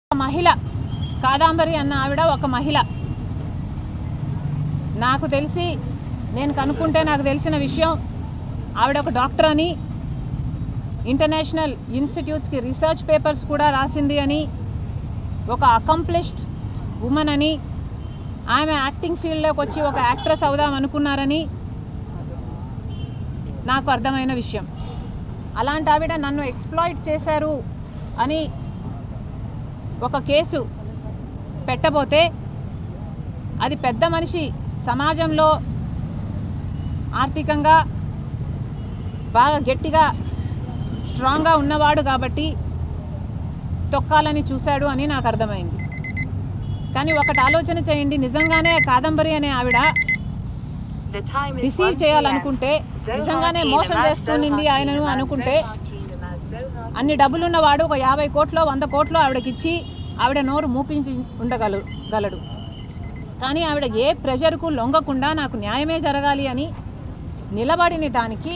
మహిళ కాదాంబరి అన్న ఆవిడ ఒక మహిళ నాకు తెలిసి నేను కనుక్కుంటే నాకు తెలిసిన విషయం ఆవిడ ఒక డాక్టర్ అని ఇంటర్నేషనల్ ఇన్స్టిట్యూట్స్కి రీసెర్చ్ పేపర్స్ కూడా రాసింది అని ఒక అకంప్లిష్డ్ ఉమెన్ అని ఆమె యాక్టింగ్ ఫీల్డ్లోకి వచ్చి ఒక యాక్ట్రెస్ అవుదాం అనుకున్నారని నాకు అర్థమైన విషయం అలాంటి ఆవిడ నన్ను ఎక్స్ప్లాయిట్ చేశారు అని ఒక కేసు పెట్టబోతే అది పెద్ద మనిషి సమాజంలో ఆర్థికంగా బాగా గట్టిగా స్ట్రాంగ్గా ఉన్నవాడు కాబట్టి తొక్కాలని చూశాడు అని నాకు అర్థమైంది కానీ ఒకటి ఆలోచన చేయండి నిజంగానే కాదంబరి అనే ఆవిడ రిసీవ్ చేయాలనుకుంటే నిజంగానే మోసం చేస్తునింది ఆయనను అనుకుంటే అన్ని డబ్బులున్నవాడు ఒక యాభై కోట్లో వంద కోట్లో ఆవిడకిచ్చి ఆవిడ నోరు మూపించి ఉండగలు గలడు కానీ ఆవిడ ఏ ప్రెషర్కు లొంగకుండా నాకు న్యాయమే జరగాలి అని నిలబడిన దానికి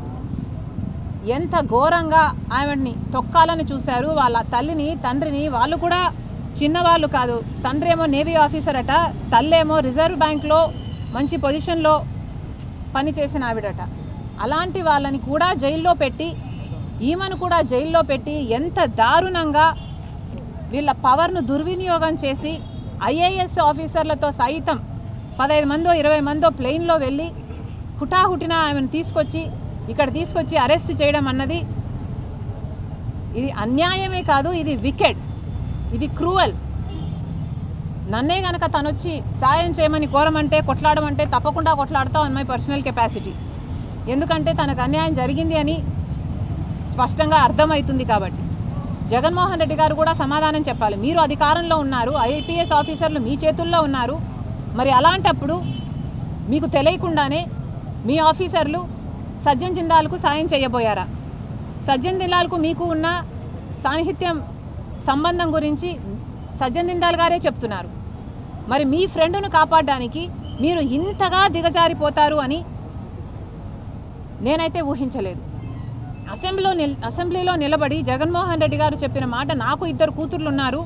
ఎంత ఘోరంగా ఆవిడ్ని తొక్కాలని చూశారు వాళ్ళ తల్లిని తండ్రిని వాళ్ళు కూడా చిన్నవాళ్ళు కాదు తండ్రి ఏమో నేవీ ఆఫీసర్ అట తల్లేమో రిజర్వ్ బ్యాంక్లో మంచి పొజిషన్లో పనిచేసిన ఆవిడట అలాంటి వాళ్ళని కూడా జైల్లో పెట్టి ఈమెను కూడా జైల్లో పెట్టి ఎంత దారుణంగా వీళ్ళ పవర్ను దుర్వినియోగం చేసి ఐఏఎస్ ఆఫీసర్లతో సైతం పదహైదు మందో ఇరవై మందో ప్లెయిన్లో వెళ్ళి హుటాహుటిన ఆమెను తీసుకొచ్చి ఇక్కడ తీసుకొచ్చి అరెస్ట్ చేయడం అన్నది ఇది అన్యాయమే కాదు ఇది వికెడ్ ఇది క్రూవల్ నన్నే గనక తనొచ్చి సాయం చేయమని కోరమంటే కొట్లాడమంటే తప్పకుండా కొట్లాడతాం అన్ మై పర్సనల్ కెపాసిటీ ఎందుకంటే తనకు అన్యాయం జరిగింది అని స్పష్టంగా అర్థమవుతుంది కాబట్టి జగన్మోహన్ రెడ్డి గారు కూడా సమాధానం చెప్పాలి మీరు అధికారంలో ఉన్నారు ఐపీఎస్ ఆఫీసర్లు మీ చేతుల్లో ఉన్నారు మరి అలాంటప్పుడు మీకు తెలియకుండానే మీ ఆఫీసర్లు సజ్జన్ జిందాల్కు సాయం చేయబోయారా సజ్జన్ జిందాల్కు మీకు ఉన్న సాన్నిహిత్యం సంబంధం గురించి సజ్జన్ జిందాల్ గారే చెప్తున్నారు మరి మీ ఫ్రెండ్ను కాపాడడానికి మీరు ఇంతగా దిగజారిపోతారు అని నేనైతే ఊహించలేదు అసెంబ్లీలో నిల్ అసెంబ్లీలో నిలబడి జగన్మోహన్ రెడ్డి గారు చెప్పిన మాట నాకు ఇద్దరు కూతుర్లు ఉన్నారు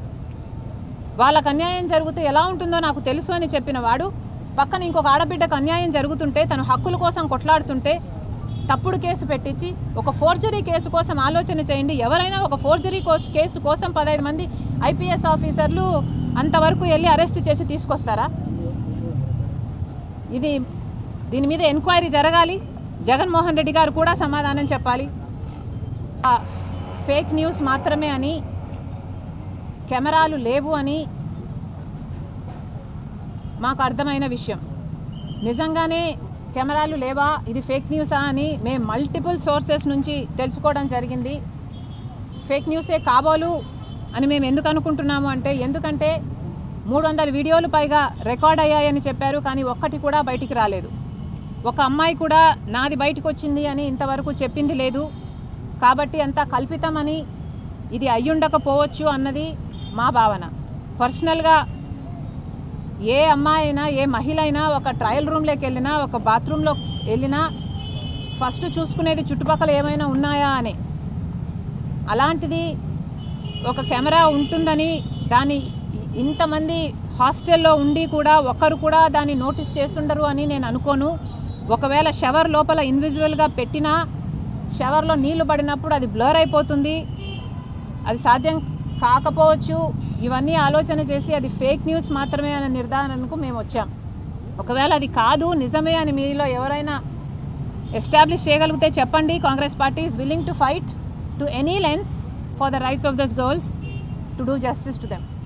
వాళ్ళకు అన్యాయం జరిగితే ఎలా ఉంటుందో నాకు తెలుసు అని చెప్పిన వాడు పక్కన ఇంకొక ఆడబిడ్డకు అన్యాయం జరుగుతుంటే తను హక్కుల కోసం కొట్లాడుతుంటే తప్పుడు కేసు పెట్టించి ఒక ఫోర్జరీ కేసు కోసం ఆలోచన చేయండి ఎవరైనా ఒక ఫోర్జరీ కోస్- కేసు కోసం పదహైదు మంది ఐపీఎస్ ఆఫీసర్లు అంతవరకు వెళ్ళి అరెస్ట్ చేసి తీసుకొస్తారా ఇది దీని మీద ఎంక్వైరీ జరగాలి జగన్మోహన్ రెడ్డి గారు కూడా సమాధానం చెప్పాలి ఆ ఫేక్ న్యూస్ మాత్రమే అని కెమెరాలు లేవు అని మాకు అర్థమైన విషయం నిజంగానే కెమెరాలు లేవా ఇది ఫేక్ న్యూసా అని మేము మల్టిపుల్ సోర్సెస్ నుంచి తెలుసుకోవడం జరిగింది ఫేక్ న్యూసే కాబోలు అని మేము ఎందుకు అనుకుంటున్నాము అంటే ఎందుకంటే మూడు వందల వీడియోలు పైగా రికార్డ్ అయ్యాయని చెప్పారు కానీ ఒక్కటి కూడా బయటికి రాలేదు ఒక అమ్మాయి కూడా నాది బయటకు వచ్చింది అని ఇంతవరకు చెప్పింది లేదు కాబట్టి అంతా కల్పితమని ఇది అయ్యుండకపోవచ్చు అన్నది మా భావన పర్సనల్గా ఏ అమ్మాయి అయినా ఏ మహిళ అయినా ఒక ట్రయల్ రూమ్లోకి వెళ్ళినా ఒక బాత్రూంలో వెళ్ళినా ఫస్ట్ చూసుకునేది చుట్టుపక్కల ఏమైనా ఉన్నాయా అని అలాంటిది ఒక కెమెరా ఉంటుందని దాన్ని ఇంతమంది హాస్టల్లో ఉండి కూడా ఒక్కరు కూడా దాన్ని నోటీస్ చేస్తుండరు అని నేను అనుకోను ఒకవేళ షవర్ లోపల ఇన్విజువల్గా పెట్టినా షవర్లో నీళ్లు పడినప్పుడు అది బ్లర్ అయిపోతుంది అది సాధ్యం కాకపోవచ్చు ఇవన్నీ ఆలోచన చేసి అది ఫేక్ న్యూస్ మాత్రమే అనే నిర్ధారణకు మేము వచ్చాం ఒకవేళ అది కాదు నిజమే అని మీలో ఎవరైనా ఎస్టాబ్లిష్ చేయగలిగితే చెప్పండి Congress party is willing to fight to any lengths for the rights of these girls to do justice to them